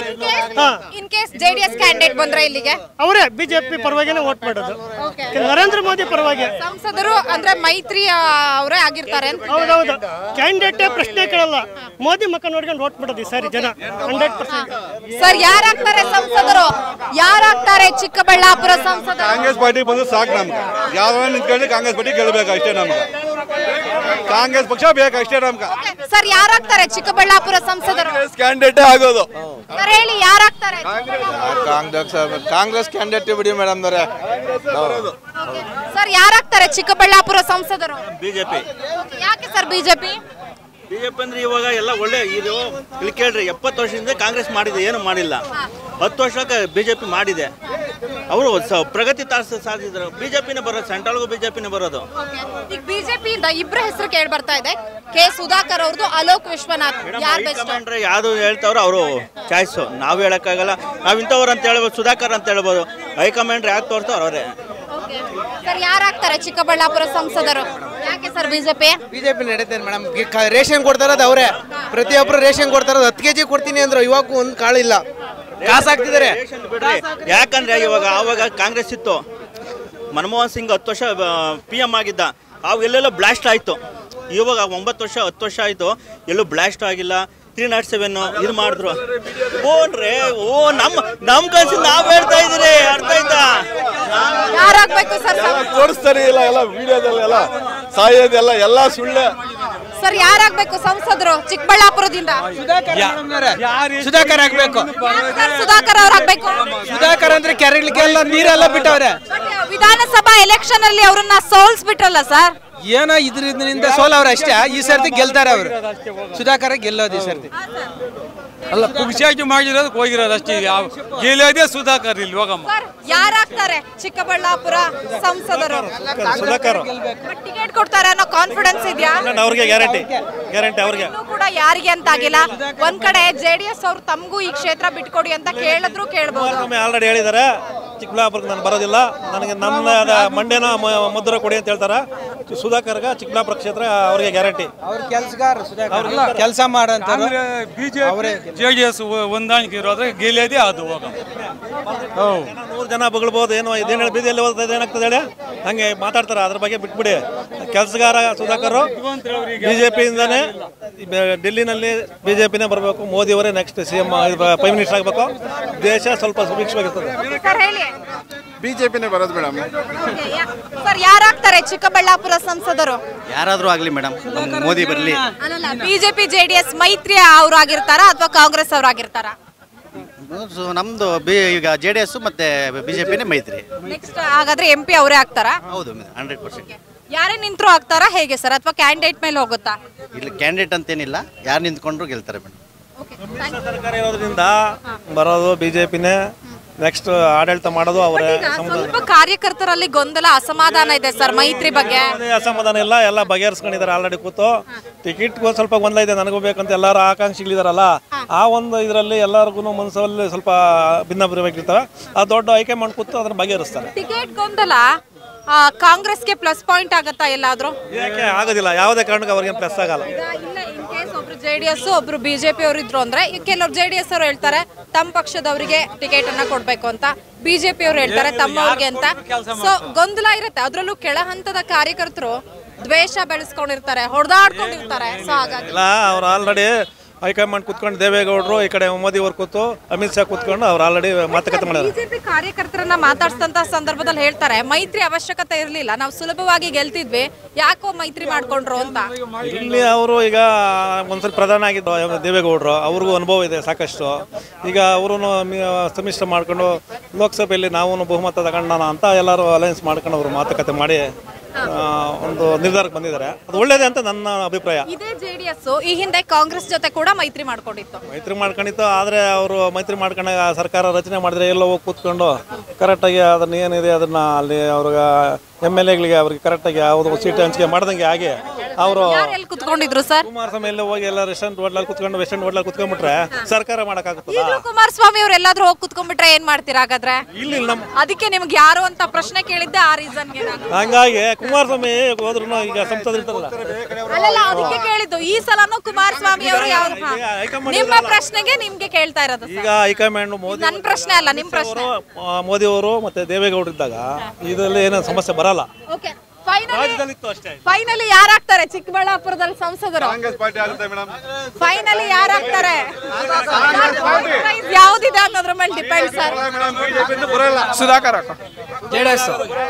ಇನ್ ಕೇಸ್ ಜೆಡಿಎಸ್ ಕ್ಯಾಂಡಿಡೇಟ್ ಬಂದ್ರೆ ಇಲ್ಲಿಗೆ ಅವರೇ ಬಿಜೆಪಿ ಪರವಾಗಿನೇ ವೋಟ್ ಮಾಡೋದು ನರೇಂದ್ರ ಮೋದಿ ಪರವಾಗಿ ಸಂಸದರು ಅಂದ್ರೆ ಮೈತ್ರಿ ಆ, ಅವರೇ ಆಗಿರ್ತಾರೆ ಅಂತ ಹೌದೌದು ಕ್ಯಾಂಡಿಡೇಟೇ ಪ್ರಶ್ನೆ ಕೇಳಲ್ಲ ಮೋದಿ ಮಕ್ಕ ನೋಡ್ಕೊಂಡು ವೋಟ್ ಮಾಡೋದು ಈ ಸಾರಿ ಜನ ಹಂಡ್ರೆಡ್ ಪರ್ಸೆಂಟ್ ಸರ್ ಯಾರಾಗ್ತಾರೆ ಸಂಸದರು ಯಾರಾಗ್ತಾರೆ ಚಿಕ್ಕಬಳ್ಳಾಪುರ ಸಂಸದರು ಕಾಂಗ್ರೆಸ್ ಪಾರ್ಟಿ ಬಂದು ಸಾಕು ನಮ್ಗೆ ಯಾವ್ದಾರ ನಿಂತ್ಕೊಂಡು ಕಾಂಗ್ರೆಸ್ ಪಾರ್ಟಿ ಗೆಲ್ಬೇಕು ಅಷ್ಟೇ ನಮ್ಗೆ ಕಾಂಗ್ರೆಸ್ ಪಕ್ಷ ಬೇಕು ಅಷ್ಟೇ ನಮ್ಗೆ ಸರ್ ಯಾರಾಗ್ತಾರೆ ಚಿಕ್ಕಬಳ್ಳಾಪುರ ಸಂಸದರು ಕ್ಯಾಂಡಿಡೇಟೇ ಆಗೋದು ಸರ್ ಹೇಳಿ ಯಾರಾಗ್ತಾರೆ ಕಾಂಗ್ರೆಸ್ ಕಾಂಗ್ರೆಸ್ ಕ್ಯಾಂಡಿಡೇಟ್ ಬಿಡಿ ಮೇಡಮ್ ಅವರೇ ಸರ್ ಯಾರಾಗ್ತಾರೆ ಚಿಕ್ಕಬಳ್ಳಾಪುರ ಸಂಸದರು ಬಿಜೆಪಿ ಯಾಕೆ ಸರ್ ಬಿಜೆಪಿ ಬಿಜೆಪಿ ಅಂದ್ರೆ ಇವಾಗ ಎಲ್ಲ ಒಳ್ಳೆ ಇದು ಇಲ್ಲಿ ಕೇಳ್ರಿ ಎಪ್ಪತ್ತು ವರ್ಷದಿಂದ ಕಾಂಗ್ರೆಸ್ ಮಾಡಿದೆ ಏನು ಮಾಡಿಲ್ಲ ಹತ್ತು ವರ್ಷಕ್ಕೆ ಬಿಜೆಪಿ ಮಾಡಿದೆ ಅವರು ಪ್ರಗತಿ ತಾಸ ಸಾಧಿಸಿದ್ರು ಬಿಜೆಪಿನೇ ಬರೋದು ಸೆಂಟ್ರಲ್ಗೂ ಬಿಜೆಪಿನೇ ಬರೋದು ಈಗ ಬಿಜೆಪಿಯಿಂದ ಇಬ್ಬರ ಹೆಸರು ಕೇಳಿ ಬರ್ತಾ ಇದೆ ಕೆ ಸುಧಾಕರ್ ಅವ್ರದ್ದು ಅಲೋಕ್ ವಿಶ್ವನಾಥ್ ಯಾರು ಬೆಸ್ಟ್ ಹೈಕಮಾಂಡ್ರೆ ಯಾವ್ದು ಹೇಳ್ತಾವ್ರೋ ಅವರು ಚಾಯ್ಸು ನಾವು ಹೇಳಕ್ಕಾಗಲ್ಲ ನಾವು ಇಂಥವ್ರು ಅಂತ ಹೇಳ್ಬೋದು ಸುಧಾಕರ್ ಅಂತ ಹೇಳ್ಬೋದು ಹೈಕಮಾಂಡ್ ಯಾಕೆ ತೋರ್ತಾವ್ರು ಅವರೇ ಸರ್ ಯಾರಾಗ್ತಾರೆ ಚಿಕ್ಕಬಳ್ಳಾಪುರ ಸಂಸದರು ಯಾಕೆ ಸರ್ ಬಿಜೆಪಿ ಬಿಜೆಪಿ ನಡೀತೇನೆ ಮೇಡಮ್ ರೇಷನ್ ಕೊಡ್ತಾ ಇರೋದು ಅವರೇ ಪ್ರತಿಯೊಬ್ಬರು ರೇಷನ್ ಕೊಡ್ತಾ ಇರೋದು ಹತ್ತು ಕೆಜಿ ಕೊಡ್ತೀನಿ ಅಂದ್ರು ಇವಾಗ ಒಂದು ಕಾಳಿಲ್ಲ ಕಾಸು ಹಾಕ್ತಿದ್ದಾರೆ ಬಿಡ್ರಿ ಯಾಕಂದ್ರೆ ಇವಾಗ ಆವಾಗ ಕಾಂಗ್ರೆಸ್ ಇತ್ತು ಮನಮೋಹನ್ ಸಿಂಗ್ ಹತ್ತು ವರ್ಷ ಪಿ ಎಮ್ ಆಗಿದ್ದ ಅವು ಎಲ್ಲೆಲ್ಲೋ ಬ್ಲಾಸ್ಟ್ ಆಯಿತು ಇವಾಗ ಒಂಬತ್ತು ವರ್ಷ ಹತ್ತು ವರ್ಷ ಆಯಿತು ಎಲ್ಲೂ ಬ್ಲಾಸ್ಟ್ ಆಗಿಲ್ಲ ತ್ರೀ ನಾಟ್ ಸೆವೆನ್ ಇದು ಮಾಡಿದ್ರು ಓನ್ರೆ ಓ ನಮ್ಮ ನಮ್ಮ ಕನ್ಸು ನಾವು ಹೇಳ್ತಾ ಇದ್ದೀರಿ ಅರ್ಥ ಆಯ್ತಾ ಯಾರಾಗ್ಬೇಕು ಸರ್ ತೋರಿಸ್ತಾರೆ ಇಲ್ಲ ಎಲ್ಲ ವಿಡಿಯೋದಲ್ಲೆಲ್ಲ ಸಾಯೋದೆಲ್ಲ ಎಲ್ಲ ಸುಳ್ಳೆ ಸರ್ ಯಾರಾಗ್ಬೇಕು ಸಂಸದರು ಚಿಕ್ಕಬಳ್ಳಾಪುರದಿಂದ ಸುಧಾಕರ್ ಆಗ್ಬೇಕು ಸರ್ ಸುಧಾಕರ್ ಅವ್ರು ಆಗ್ಬೇಕು ಸುಧಾಕರ್ ಅಂದ್ರೆ ಕೆರೆಗಳಿಗೆಲ್ಲ ನೀರೆಲ್ಲ ಬಿಟ್ಟವ್ರೆ ವಿಧಾನಸಭಾ ಎಲೆಕ್ಷನ್ ಅಲ್ಲಿ ಅವ್ರನ್ನ ಸೋಲ್ಸ್ಬಿಟ್ರಲ್ಲ ಸರ್ ಏನೋ ಇದ್ರಿಂದ ಸೋಲವ್ರ ಅಷ್ಟೇ ಈ ಸರ್ತಿ ಗೆಲ್ತಾರೆ ಅವರು ಸುಧಾಕರ ಗೆಲ್ಲೋದು ಈ ಸರ್ತಿ ಅಲ್ಲ ಪುಕ್ಷಾಗಿ ಮಾಡಿರೋದಕ್ಕೆ ಹೋಗಿರೋದು ಅಷ್ಟೇ ಯಾವ ಗೆಲ್ಲೋದೇ ಸುಧಾಕರ್ ಇಲ್ಲಿ ಹೋಗಮ್ಮ ಸರ್ ಯಾರಾಗ್ತಾರೆ ಚಿಕ್ಕಬಳ್ಳಾಪುರ ಸಂಸದರು ಸುಧಾಕರ್ ಟಿಕೆಟ್ ಕೊಡ್ತಾರೆ ಅನ್ನೋ ಕಾನ್ಫಿಡೆನ್ಸ್ ಇದೆಯಾ ಅವ್ರಿಗೆ ಗ್ಯಾರಂಟಿ ಗ್ಯಾರಂಟಿ ಅವ್ರಿಗೆ ಇನ್ನೂ ಕೂಡ ಯಾರಿಗೆ ಅಂತ ಆಗಿಲ್ಲ ಒಂದ್ ಕಡೆ ಜೆಡಿಎಸ್ ಅವ್ರು ತಮಗೂ ಈ ಕ್ಷೇತ್ರ ಬಿಟ್ಕೊಡಿ ಅಂತ ಕೇಳಿದ್ರು ಕೇಳ್ಬೋದು ಒಮ್ಮೆ ಆಲ್ರೆಡಿ ಹೇಳಿದ್ದಾರೆ ಚಿಕ್ಕಬಳ್ಳಾಪುರಕ್ಕೆ ನಾನು ಬರೋದಿಲ್ಲ ನನಗೆ ನನ್ನ ಅದ ಮಂಡ್ಯನ ಮ- ಮಧುರ ಕೊಡಿ ಅಂತ ಹೇಳ್ತಾರೆ ಸುಧಾಕರ್ಗ ಚಿಕ್ಕಬಳ್ಳಾಪುರ ಕ್ಷೇತ್ರ ಅವ್ರಿಗೆ ಗ್ಯಾರಂಟಿ ಅವ್ರ ಕೆಲ್ಸಗಾರ ಸುಧಾಕರ್ ಕೆಲಸ ಮಾಡಂತಾರೆ ಬಿಜೆಪಿ ಜೆ ಡಿ ಎಸ್ ಹೊಂದಾಣಿಕೆ ಇರೋದ್ರೆ ಗೆಲ್ಲೋದೇ ಅದು ಹೋಗಮ್ಮ ನೂರು ಜನ ಬಗಳ್ಬೋದು ಏನೋ ಇದೇನು ಹೇಳಿ ಬೀದಿಯಲ್ಲಿ ಓದ್ತಾ ಇದೆ ಏನಾಗ್ತದೆ ಹೇಳಿ ಹಂಗೆ ಮಾತಾಡ್ತಾರೆ ಅದ್ರ ಬಗ್ಗೆ ಬಿಟ್ಬಿಡಿ ಕೆಲಸಗಾರ ಸುಧಾಕರ್ ಬಿಜೆಪಿಯಿಂದನೇ ಡೆಲ್ಲಿನಲ್ಲಿ ಬಿಜೆಪಿನೇ ಬರಬೇಕು ಮೋದಿ ಅವರೇ next C M prime minister ಆಗಬೇಕು ದೇಶ ಸ್ವಲ್ಪ ಸುಭಿಕ್ಷವಾಗಿರ್ತದೆ ಸರ್ ಹೇಳಿ ಬಿಜೆಪಿನೇ ಬರೋದು ಮೇಡಮ್ ಸರ್ ಯಾರಾಗ್ತಾರೆ ಚಿಕ್ಕಬಳ್ಳಾಪುರ ಸಂಸದರು ಯಾರಾದರೂ ಆಗಲಿ ಮೇಡಮ್ ಮೋದಿ ಬರಲಿ ಅಲ್ಲಲ್ಲ ಬಿಜೆಪಿ ಜೆಡಿಎಸ್ ಮೈತ್ರಿ ಅವ್ರು ಆಗಿರ್ತಾರ ಅಥವಾ ಕಾಂಗ್ರೆಸ್ ಅವ್ರು ಆಗಿರ್ತಾರ ನಮ್ಮದು ಬಿ ಈಗ ಜೆ ಡಿ ಎಸ್ ಮತ್ತು ಬಿ ಜೆ ಪಿನೇ ಮೈತ್ರಿ ನೆಕ್ಸ್ಟ್ ಹಾಗಾದ್ರೆ ಎಂ ಪಿ ಅವರೇ ಆಗ್ತಾರಾ ಹೌದು ಹಂಡ್ರೆಡ್ ಪರ್ಸೆಂಟ್ ಯಾರೇ ನಿಂತ್ರು ಆಗ್ತಾರಾ ಹೇಗೆ ಸರ್ ಅಥವಾ ಕ್ಯಾಂಡಿಡೇಟ್ ಮೇಲೆ ಹೋಗುತ್ತಾ ಇಲ್ಲಿ ಕ್ಯಾಂಡಿಡೇಟ್ ಅಂತೇನಿಲ್ಲ ಯಾರು ನಿಂತ್ಕೊಂಡ್ರು ಗೆಲ್ತಾರೆ ಮೇಡಮ್ ಸರ್ಕಾರ ಇರೋದ್ರಿಂದ ಬರೋದು ಬಿಜೆಪಿನೇ ನೆಕ್ಸ್ಟ್ ಆಡಳಿತ ಮಾಡೋದು ಅವರೇ ಈಗ ಸ್ವಲ್ಪ ಕಾರ್ಯಕರ್ತರಲ್ಲಿ ಗೊಂದಲ ಅಸಮಾಧಾನ ಇದೆ ಸರ್ ಮೈತ್ರಿ ಬಗ್ಗೆ ಅದೇ ಅಸಮಾಧಾನ ಇಲ್ಲ ಎಲ್ಲ ಬಗೆಹರಿಸ್ಕೊಂಡಿದ್ದಾರೆ ಆಲ್ರೆಡಿ ಕೂತು ಟಿಕೆಟ್ಗೂ ಸ್ವಲ್ಪ ಗೊಂದಲ ಇದೆ ನನಗೂ ಬೇಕಂತ ಎಲ್ಲರೂ ಆಕಾಂಕ್ಷಿಗಳಿದಾರಲ್ಲ ಆ ಒಂದು ಇದರಲ್ಲಿ ಎಲ್ಲರಿಗೂ ಮನಸ್ಸಲ್ಲಿ ಸ್ವಲ್ಪ ಭಿನ್ನಾಭಿಪ್ರಾಯವಾಗಿರ್ತವೆ ಆ ದೊಡ್ಡ ಹೈಕಮಾಂಡ್ ಕೂತು ಅದನ್ನ ಬಗೆಹರಿಸ್ತಾರೆ ಟಿಕೆಟ್ ಗೊಂದಲ ಆ, ಕಾಂಗ್ರೆಸ್ಗೆ ಪ್ಲಸ್ ಪಾಯಿಂಟ್ ಆಗತ್ತಾ ಎಲ್ಲಾದ್ರೂ ಯಾಕೆ ಆಗೋದಿಲ್ಲ ಯಾವುದೇ ಕಾರಣಕ್ಕೂ ಅವ್ರಿಗೆ ಪ್ಲಸ್ ಆಗಲ್ಲ ಈಗ ಇಲ್ಲ ಇನ್ ಕೇಸ್ ಒಬ್ರು ಜೆ ಡಿ ಎಸ್ ಒಬ್ರು ಬಿಜೆಪಿ ಅವರು ಇದ್ರು ಅಂದ್ರೆ ಈಗ ಕೆಲವ್ರು ಜೆ ಡಿ ಎಸ್ ಅವರು ಹೇಳ್ತಾರೆ ತಮ್ಮ ಪಕ್ಷದವರಿಗೆ ಟಿಕೆಟ್ ಅನ್ನ ಕೊಡ್ಬೇಕು ಅಂತ ಬಿಜೆಪಿ ಅವರು ಹೇಳ್ತಾರೆ ತಮ್ಮವ್ರಿಗೆ ಅಂತ ಸೊ ಗೊಂದಲ ಇರುತ್ತೆ ಅದ್ರಲ್ಲೂ ಕೆಳ ಹಂತದ ಕಾರ್ಯಕರ್ತರು ದ್ವೇಷ ಬೆಳೆಸ್ಕೊಂಡಿರ್ತಾರೆ ಹೊಡೆದಾಡ್ಕೊಂಡಿರ್ತಾರೆ ಸೊ ಹಾಗಾಗಿ ಇಲ್ಲ ಅವ್ರು ಆಲ್ರೆಡಿ ಹೈಕಮಾಂಡ್ ಕೂತ್ಕೊಂಡು ದೇವೇಗೌಡರು ಈ ಕಡೆ ಮೋದಿ ಅವ್ರು ಕೂತು ಅಮಿತ್ ಶಾ ಕೂತ್ಕೊಂಡು ಅವ್ರು ಆಲ್ರೆಡಿ ಮಾತುಕತೆ ಮಾಡಿದ್ದಾರೆ ಬಿಜೆಪಿ ಕಾರ್ಯಕರ್ತರನ್ನ ಮಾತಾಡ್ಸಂತ ಸಂದರ್ಭದಲ್ಲಿ ಹೇಳ್ತಾರೆ ಮೈತ್ರಿ ಅವಶ್ಯಕತೆ ಇರಲಿಲ್ಲ ನಾವು ಸುಲಭವಾಗಿ ಗೆಲ್ತಿದ್ವಿ ಯಾಕೋ ಮೈತ್ರಿ ಮಾಡ್ಕೊಂಡ್ರು ಅಂತ ಇಲ್ಲಿ ಅವರು ಈಗ ಒಂದ್ಸಲ ಪ್ರಧಾನ ಆಗಿದ್ದು ದೇವೇಗೌಡರು ಅವ್ರಿಗೂ ಅನುಭವ ಇದೆ ಸಾಕಷ್ಟು ಈಗ ಅವರು ಸಮ್ಮಿಶ್ರ ಮಾಡ್ಕೊಂಡು ಲೋಕಸಭೆಯಲ್ಲಿ ನಾವು ಬಹುಮತ ತಗೊಂಡೋಣ ಅಂತ ಎಲ್ಲರೂ ಅಲಯನ್ಸ್ ಮಾಡ್ಕೊಂಡು ಅವರು ಮಾತುಕತೆ ಮಾಡಿ ಆ, ಒಂದು ನಿರ್ಧಾರಕ್ಕೆ ಬಂದಿದ್ದಾರೆ ಅದು ಒಳ್ಳೇದೇ ಅಂತ ನನ್ನ ಅಭಿಪ್ರಾಯ ಇದೇ ಜೆಡಿಎಸ್ ಈ ಹಿಂದೆ ಕಾಂಗ್ರೆಸ್ ಜೊತೆ ಕೂಡ ಮೈತ್ರಿ ಮಾಡ್ಕೊಂಡಿತ್ತು ಮೈತ್ರಿ ಮಾಡ್ಕೊಂಡಿತ್ತು ಆದರೆ ಅವರು ಮೈತ್ರಿ ಮಾಡ್ಕೊಂಡಾಗ ಸರ್ಕಾರ ರಚನೆ ಮಾಡಿದ್ರೆ ಎಲ್ಲ ಹೋಗಿ ಕೂತ್ಕೊಂಡು ಕರೆಕ್ಟಾಗಿ ಅದನ್ನ ಏನಿದೆ ಅದನ್ನ ಅಲ್ಲಿ ಅವ್ರಿಗೆ ಎಮ್ ಎಲ್ ಎಗಳಿಗೆ ಅವ್ರಿಗೆ ಕರೆಕ್ಟಾಗಿ ಯಾವುದು ಸೀಟ್ ಹಂಚಿಕೆ ಮಾಡ್ದಂಗೆ ಹಾಗೆ ಅವರು ಯಾರು ಎಲ್ಲಿ ಕುತ್ಕೊಂಡಿದ್ರು ಸರ್ ಕುಮಾರಸ್ವಾಮಿ ಎಲ್ಲ ಹೋಗಿ ಎಲ್ಲ ರೆಸ್ಟೋರೆಂಟ್ ಹೋಟ್ಲಲ್ಲಿ ಕುತ್ಕೊಂಡು ವೆಸ್ಟರ್ನ್ ಹೋಟ್ಲಲ್ಲಿ ಕುತ್ಕೊಂಡ್ಬಿಟ್ರೆ ಸರ್ಕಾರ ಮಾಡೋಕ್ಕಾಗುತ್ತಲ್ಲ ಈಗಲೂ ಕುಮಾರಸ್ವಾಮಿ ಅವ್ರು ಎಲ್ಲಾದ್ರೂ ಹೋಗಿ ಕುತ್ಕೊಂಡ್ಬಿಟ್ರೆ ಏನ್ ಮಾಡ್ತೀರಾ ಹಾಗಾದ್ರೆ ಇಲ್ಲಿ ನಮ್ಮ ಅದಕ್ಕೆ ನಿಮ್ಗೆ ಯಾರು ಅಂತ ಪ್ರಶ್ನೆ ಕೇಳಿದ್ದೆ ಆ ರೀಸನ್ಗೆ ನಾನು ಹಂಗಾಗಿ ಕುಮಾರಸ್ವಾಮಿ ಹೋದ್ರು ಈಗ ಸಂಸದರು ಇರ್ತಾರಲ್ಲ ಅಲ್ಲಲ್ಲ ಅದಕ್ಕೆ ಕೇಳಿದ್ದು ಈ ಸಲನೂ ಕುಮಾರಸ್ವಾಮಿ ಅವರು ಯಾವ್ದು ಹಾ. ಹೈಕಮಾಂಡ್ ನಿಮ್ಮ ಪ್ರಶ್ನೆಗೆ ನಿಮ್ಗೆ ಕೇಳ್ತಾ ಇರೋದು ಈಗ ಹೈಕಮಾಂಡ್ ಮೋದಿ ನನ್ ಪ್ರಶ್ನೆ ಅಲ್ಲ ನಿಮ್ ಪ್ರಶ್ನೆ ಆ, ಮೋದಿ ಅವರು ಮತ್ತೆ ದೇವೇಗೌಡರು ಇದ್ದಾಗ ಇದರಲ್ಲಿ ಏನೋ ಸಮಸ್ಯೆ ಬರಲ್ಲ ಓಕೆ ಫೈನಲಿ ರಾಜ್ಯದಲ್ಲಿತ್ತು ಅಷ್ಟೇ ಫೈನಲಿ ಯಾರಾಗ್ತಾರೆ ಚಿಕ್ಕಬಳ್ಳಾಪುರದಲ್ಲಿ ಸಂಸದರು ಕಾಂಗ್ರೆಸ್ ಪಾರ್ಟಿ ಆಗುತ್ತೆ ಮೇಡಮ್ ಫೈನಲಿ ಯಾರಾಗ್ತಾರೆ ಯಾವ್ದಿದೆ ಅನ್ನೋದ್ರ ಮೇಲೆ ಡಿಪೆಂಡ್ ಸರ್ ಸುಧಾಕರ್ ಜೆಡಿಎಸ್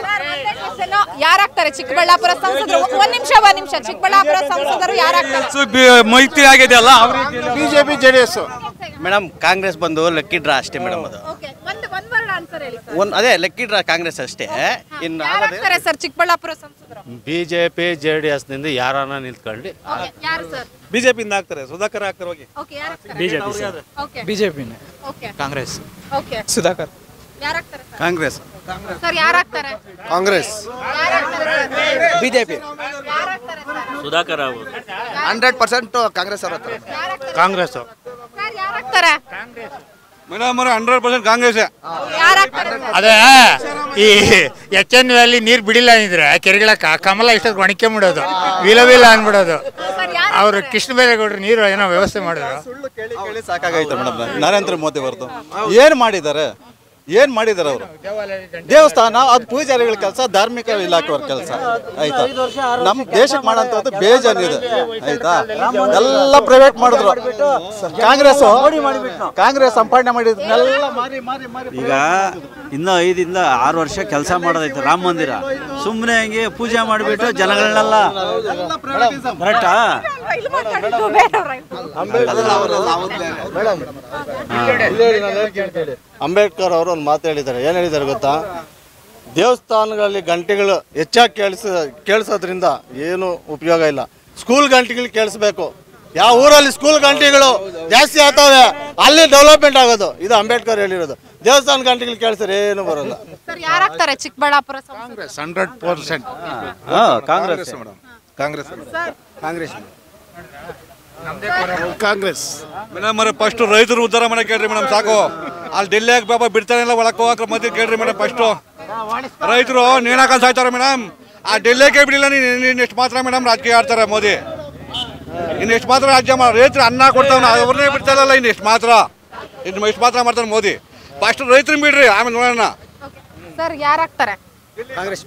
ಯಾರಾಗ್ತಾರೆ ಚಿಕ್ಕಬಳ್ಳಾಪುರ ಸಂಸದರು ಒಂದ್ ನಿಮಿಷ ಒಂದ್ ನಿಮಿಷ ಚಿಕ್ಕಬಳ್ಳಾಪುರ ಸಂಸದರು ಯಾರಾಗ್ತಾರೆ ಮೈತ್ರಿ ಆಗಿದೆ ಅಲ್ಲ ಅವ್ರಿಗೆ BJP J D S madam Congress ಬಂದು ಲಕ್ಕಿ ಡ್ರಾ ಅಷ್ಟೇ ಮೇಡಮ್ ಅದು ಓಕೆ ಒಂದ್ ಒಂದ್ ವರ್ಡ್ ಆನ್ಸರ್ ಹೇಳಿ ಸರ್ ಒಂದು ಅದೇ ಲಕ್ಕಿ ಡ್ರಾ ಕಾಂಗ್ರೆಸ್ ಅಷ್ಟೇ ಇನ್ನು ಆಗೋದು ಯಾರಾಗ್ತಾರೆ ಸರ್ ಚಿಕ್ಕಬಳ್ಳಾಪುರ ಸಂಸದರು B J P J D ಎಸ್ನಿಂದ ಯಾರನ್ನ ನಿಂತ್ಕೊಳ್ಳಿ ಯಾರು ಸರ್ ಬಿಜೆಪಿಯಿಂದ ಹಾಕ್ತಾರೆ ಸುಧಾಕರ್ ಹಾಕ್ತಾರೆ ಹೋಗಿ ಓಕೆ ಯಾರು ಹಾಕ್ತಾರೆ? ಬಿಜೆಪಿ ಓಕೆ ಬಿಜೆಪಿನೇ ಓಕೆ ಕಾಂಗ್ರೆಸ್ ಓಕೆ ಸುಧಾಕರ್ ಯಾರು ಹಾಕ್ತಾರೆ ಸರ್? ಕಾಂಗ್ರೆಸ್ ಸರ್ ಯಾರು ಹಾಕ್ತಾರೆ ಕಾಂಗ್ರೆಸ್ ಯಾರು ಹಾಕ್ತಾರೆ ಸರ್? ಬಿಜೆಪಿ ಯಾರು ಹಾಕ್ತಾರೆ ಸರ್? ಸುಧಾಕರ್ ಅವರು ಹಂಡ್ರೆಡ್ ಪರ್ಸೆಂಟ್ ಕಾಂಗ್ರೆಸ್ ಅವ್ರ ಹತ್ರ ಯಾರು ಹಾಕ್ತಾರೆ? ಕಾಂಗ್ರೆಸ್ ಸರ್ ಯಾರು ಹಾಕ್ತಾರೆ ಮೇಡಮ್ ಹಂಡ್ರೆಡ್ ಪರ್ಸೆಂಟ್ ಕಾಂಗ್ರೆಸ್ ಯಾರು ಹಾಕ್ತಾರೆ ಸರ್? ಅದೇ ಈ ಎಚ್ ಎನ್ ಅಲ್ಲಿ ನೀರು ಬಿಡಿಲ್ಲ ಅಂದ್ರೆ ಕೆರೆಗಳ ಕಮಲ ಇಷ್ಟೊತ್ತು ಒಣಕ್ಕೊಂಬಿಡೋದು ವಿಲ ವಿಲ ಅನ್ಬಿಡೋದು ಸರ್ ಯಾರು ಅವರು ಕೃಷ್ಣ ಬೈರೇಗೌಡರು ನೀರು ಏನೋ ವ್ಯವಸ್ಥೆ ಮಾಡಿದ್ರು ಕೇಳಿ ಕೇಳಿ ಸಾಕಾಗೈತೆ ಮೇಡಮ್ ನರೇಂದ್ರ ಮೋದಿ ಅವ್ರದ್ದು ಏನು ಮಾಡಿದ್ದಾರೆ ಏನು ಮಾಡಿದ್ದಾರೆ ಅವರು ದೇವಸ್ಥಾನ ಅದು ಪೂಜಾರಿಗಳ ಕೆಲಸ ಧಾರ್ಮಿಕ ಇಲಾಖೆಯವ್ರ ಕೆಲಸ ಆಯ್ತಾ ನಮ್ಮ ದೇಶಕ್ಕೆ ಮಾಡೋಂಥದ್ದು ಬೇಜಾನಿದೆ ಆಯ್ತಾ ಎಲ್ಲ ಪ್ರೈವೇಟ್ ಮಾಡಿದ್ರು ಕಾಂಗ್ರೆಸ್ ಕಾಂಗ್ರೆಸ್ ಸಂಪಾದನೆ ಮಾಡಿದ್ನೆಲ್ಲ ಮಾರಿ ಮಾರಿ ಮಾರಿ ಈಗ ಇನ್ನೂ ಐದಿಂದ ಆರು ವರ್ಷ ಕೆಲಸ ಮಾಡೋದೈತೆ ರಾಮ ಮಂದಿರ ಸುಮ್ಮನೆ ಹಂಗೆ ಪೂಜೆ ಮಾಡಿಬಿಟ್ಟು ಜನಗಳನ್ನೆಲ್ಲ ಕರೆಕ್ಟಾ ಇಲ್ಲಿ ಮಾತಾಡಿದ್ದು ಬೇರೆಯವ್ರಾಯ್ತು. ಅಂಬೇಡ್ಕರ್ ಅವರು ಒಂದು ಮಾತು ಹೇಳಿದ್ದಾರೆ ಏನು ಹೇಳಿದ್ದಾರೆ ಗೊತ್ತಾ ದೇವಸ್ಥಾನಗಳಲ್ಲಿ ಗಂಟೆಗಳು ಹೆಚ್ಚಾಗಿ ಕೇಳಿಸ ಕೇಳಿಸೋದ್ರಿಂದ ಏನು ಉಪಯೋಗ ಇಲ್ಲ ಸ್ಕೂಲ್ ಗಂಟೆಗಳು ಕೇಳಿಸ್ಬೇಕು ಯಾವ ಊರಲ್ಲಿ ಸ್ಕೂಲ್ ಗಂಟೆಗಳು ಜಾಸ್ತಿ ಆಗ್ತವೆ ಅಲ್ಲಿ ಡೆವಲಪ್ಮೆಂಟ್ ಆಗೋದು ಇದು ಅಂಬೇಡ್ಕರ್ ಹೇಳಿರೋದು ದೇವಸ್ಥಾನ ಗಂಟೆಗಳು ಕೇಳಿಸಿದ್ರೆ ಏನು ಬರಲ್ಲ ಸರ್ ಯಾರು ಹಾಕ್ತಾರೆ ಚಿಕ್ಕಬಳ್ಳಾಪುರ ಸಂಸದರು? ಹಂಡ್ರೆಡ್ ಪರ್ಸೆಂಟ್ ಹಾಂ Congress madam Congress sir Congress Congress madam ಅವ್ರೆ ಫಸ್ಟ್ ರೈತರು ಉದ್ಧಾರ ಮಾಡಕ್ಕೆ ಕೇಳ್ರಿ ಮೇಡಮ್ ಸಾಕು ಅಲ್ಲಿ ಡೆಲ್ಲಿಯಾಗ ಬಾಬಾ ಬಿಡ್ತಾನೆ ಇಲ್ಲ ಒಳಗೆ ಹೋಗಕ್ಕೆ ಮಧ್ಯೆ ಕೇಳ್ರಿ ಮೇಡಮ್ ಫಸ್ಟು ರೈತರು ನೇಣಾಕಲ್ ಸಾಯ್ತಾರೆ ಮೇಡಮ್ ಆ ಡೆಲ್ಲಿಗೆ ಬಿಡಿಲ್ಲ ನೀನು ಇನ್ನೆಷ್ಟು ಮಾತ್ರ ಮೇಡಮ್ ರಾಜಕೀಯ ಆಡ್ತಾರೆ ಮೋದಿ ಇನ್ನೆಷ್ಟು ಮಾತ್ರ ರಾಜ್ಯ ಮಾ ರೈತರು ಅನ್ನ ಕೊಡ್ತಾವ ಅವ್ರನ್ನೇ ಬಿಡ್ತಾ ಇಲ್ಲ ಇನ್ನೆಷ್ಟು ಮಾತ್ರ ಇನ್ನು ಎಷ್ಟು ಮಾತ್ರ ಮಾಡ್ತಾರೆ ಮೋದಿ ಫಸ್ಟ್ ರೈತರು ಬಿಡ್ರಿ ಆಮೇಲೆ ನೋಡೋಣ ಸರ್ ಯಾರು ಹಾಕ್ತಾರೆ ಕಾಂಗ್ರೆಸ್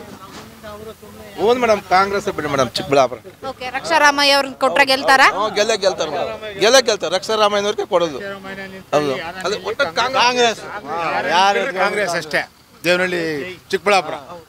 ಹೌದು ಮೇಡಮ್ ಕಾಂಗ್ರೆಸ್ ಬಿಡಿ ಮೇಡಮ್ ಚಿಕ್ಕಬಳ್ಳಾಪುರ ಓಕೆ ರಕ್ಷಾರಾಮಯ್ಯ ಅವ್ರನ್ನ ಕೊಟ್ರೆ ಗೆಲ್ತಾರ ಗೆಲ್ಲ ಗೆಲ್ತಾರೆ ಮೇಡಮ್ ಗೆಲ್ಲ ಗೆಲ್ತಾರೆ ರಕ್ಷಾರಾಮಯ್ಯನವ್ರಿಗೆ ಕೊಡೋದು ಹೌದು ಅದು ಒಟ್ಟು ಕಾಂಗ್ರೆಸ್ ಯಾರು ಕಾಂಗ್ರೆಸ್ ಅಷ್ಟೇ ದೇವನಹಳ್ಳಿ ಚಿಕ್ಕಬಳ್ಳಾಪುರ